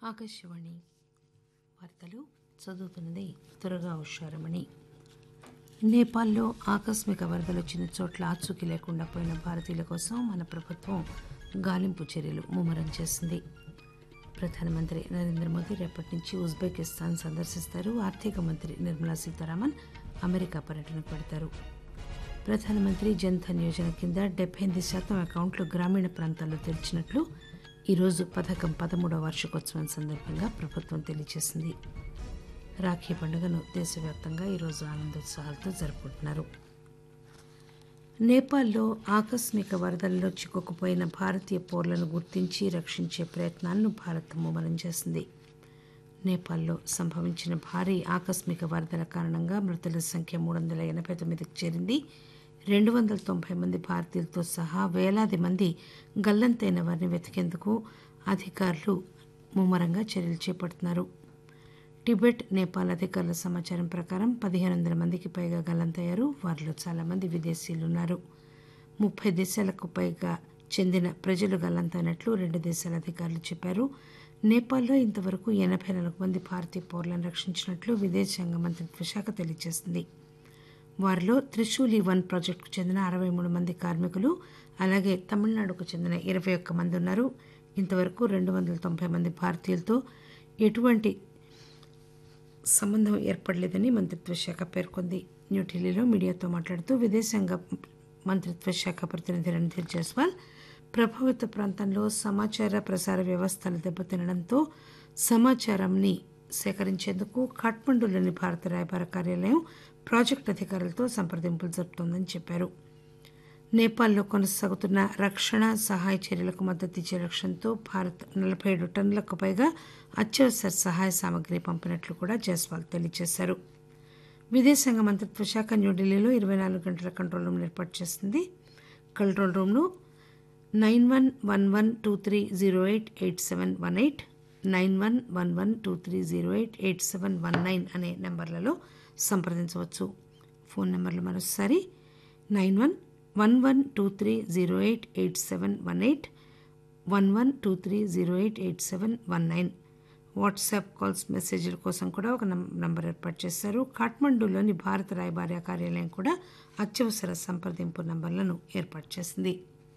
ఆకాశవాణి వార్తలు చదువుతున్నది త్వరగా హుషారమణి నేపాల్లో ఆకస్మిక వరదలు వచ్చిన చోట్ల ఆచూకీ లేకుండా పోయిన భారతీయుల కోసం మన ప్రభుత్వం గాలింపు చర్యలు ముమ్మరం చేసింది ప్రధానమంత్రి నరేంద్ర మోదీ రేపటి నుంచి ఉజ్బెకిస్తాన్ సందర్శిస్తారు ఆర్థిక మంత్రి నిర్మలా సీతారామన్ అమెరికా పర్యటనకు పెడతారు ప్రధానమంత్రి జన్ధన్ యోజన కింద డెబ్బై ఎనిమిది శాతం అకౌంట్లు గ్రామీణ ప్రాంతాల్లో తెరిచినట్లు ఈరోజు పథకం పదమూడవ వార్షికోత్సవం సందర్భంగా ప్రభుత్వం తెలియజేసింది రాఖీ పండుగను దేశవ్యాప్తంగా ఈరోజు ఆనందోత్సాహాలతో జరుపుకుంటున్నారు నేపాల్లో ఆకస్మిక వరదల్లో చిక్కుకుపోయిన భారతీయ పౌరులను గుర్తించి రక్షించే ప్రయత్నాలను భారత్ ముమ్మరం చేసింది నేపాల్లో సంభవించిన భారీ ఆకస్మిక వరదల కారణంగా మృతుల సంఖ్య మూడు వందల ఎనభై తొమ్మిదికి చేరింది రెండు వందల తొంభై మంది భారతీయులతో సహా వేలాది మంది గల్లంతైన వారిని వెతికేందుకు అధికారులు ముమ్మరంగా చర్యలు చేపడుతున్నారు టిబెట్ నేపాల్ అధికారుల సమాచారం ప్రకారం పదిహేను వందల మందికి పైగా గల్లంతయ్యారు వారిలో చాలా మంది విదేశీయులు ఉన్నారు ముప్పై దేశాలకు పైగా చెందిన ప్రజలు గల్లంతైనట్లు రెండు దేశాల అధికారులు చెప్పారు నేపాల్లో ఇంతవరకు ఎనభై నాలుగు మంది భారతీయ పౌరులను రక్షించినట్లు విదేశాంగ మంత్రిత్వ శాఖ తెలియజేసింది వారిలో త్రిశూలి వన్ ప్రాజెక్టుకు చెందిన అరవై మూడు మంది కార్మికులు అలాగే తమిళనాడుకు చెందిన ఇరవై ఒక్క మంది ఉన్నారు ఇంతవరకు రెండు వందల తొంభై మంది భారతీయులతో ఎటువంటి సంబంధం ఏర్పడలేదని మంత్రిత్వ శాఖ పేర్కొంది న్యూఢిల్లీలో మీడియాతో మాట్లాడుతూ విదేశాంగ మంత్రిత్వ శాఖ ప్రతినిధి రణధీర్ జైస్వాల్ ప్రభావిత ప్రాంతంలో సమాచార ప్రసార వ్యవస్థలు దెబ్బతినడంతో సమాచారాన్ని సేకరించేందుకు ఖాట్మండులోని భారత రాయబార కార్యాలయం ప్రాజెక్టు అధికారులతో సంప్రదింపులు జరుపుతోందని చెప్పారు నేపాల్లో కొనసాగుతున్న రక్షణ సహాయ చర్యలకు మద్దతు ఇచ్చే లక్ష్యంతో భారత్ నలభై ఏడు టన్నులకు పైగా అత్యవసర సహాయ సామగ్రి పంపినట్లు కూడా జైస్వాల్ తెలియజేశారు విదేశాంగ మంత్రిత్వ శాఖ న్యూఢిల్లీలో ఇరవై నాలుగు గంటల కంట్రోల్ రూమ్ ఏర్పాటు చేసింది కంట్రోల్ రూమ్ను nine one one one two three zero eight eight seven one eight nine one one one two three zero eight eight seven one nine అనే నంబర్లలో సంప్రదించవచ్చు ఫోన్ నెంబర్లు మరోసారి nine one one one two three zero eight eight seven one eight one one two three zero eight eight seven one nine WhatsApp calls మెసేజ్ల కోసం కూడా ఒక number ఏర్పాటు చేశారు కాఠ్మండూలోని భారత రాయబార కార్యాలయం కూడా అత్యవసర సంప్రదింపు నంబర్లను ఏర్పాటు చేసింది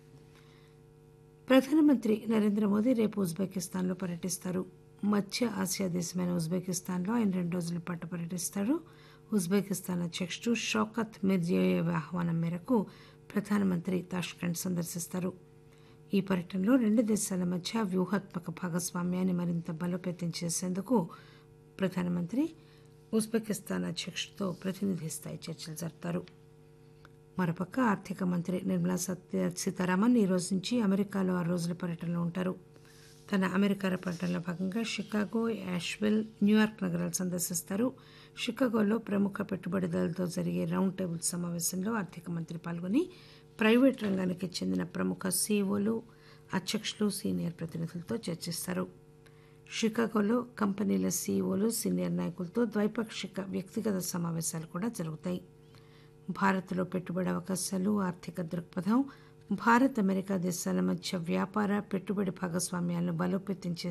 ప్రధానమంత్రి నరేంద్ర మోదీ రేపు ఉజ్బెకిస్తాన్లో పర్యటిస్తారు మధ్య ఆసియా దేశమైన ఉజ్బెకిస్తాన్లో ఆయన రెండు రోజుల పాటు పర్యటిస్తారు ఉజ్బెకిస్తాన్ అధ్యక్షుడు షౌకత్ మిర్జియోయేవ్ ఆహ్వానం మేరకు ప్రధానమంత్రి తాష్కెంట్ సందర్శిస్తారు ఈ పర్యటనలో రెండు దేశాల మధ్య వ్యూహాత్మక భాగస్వామ్యాన్ని మరింత బలోపేతం చేసేందుకు ప్రధానమంత్రి ఉజ్బెకిస్తాన్ అధ్యక్షుడితో ప్రతినిధి స్థాయి చర్చలు జరుపుతారు మరోపక్క ఆర్థిక మంత్రి నిర్మలా సత్య సీతారామన్ ఈ రోజు నుంచి అమెరికాలో ఆరు రోజుల పర్యటనలో ఉంటారు తన అమెరికా పర్యటనలో భాగంగా షికాగో యాష్విల్ న్యూయార్క్ నగరాలు సందర్శిస్తారు షికాగోలో ప్రముఖ పెట్టుబడిదారులతో జరిగే రౌండ్ టేబుల్ సమావేశంలో ఆర్థిక మంత్రి పాల్గొని ప్రైవేట్ రంగానికి చెందిన ప్రముఖ సీఈఓలు అధ్యక్షులు సీనియర్ ప్రతినిధులతో చర్చిస్తారు షికాగోలో కంపెనీల సీఈఓలు సీనియర్ నాయకులతో ద్వైపాక్షిక వ్యక్తిగత సమావేశాలు కూడా జరుగుతాయి భారత్లో పెట్టుబడి అవకాశాలు ఆర్థిక దృక్పథం భారత్ అమెరికా దేశాల మధ్య వ్యాపార పెట్టుబడి భాగస్వామ్యాలను బలోపేతం చేసే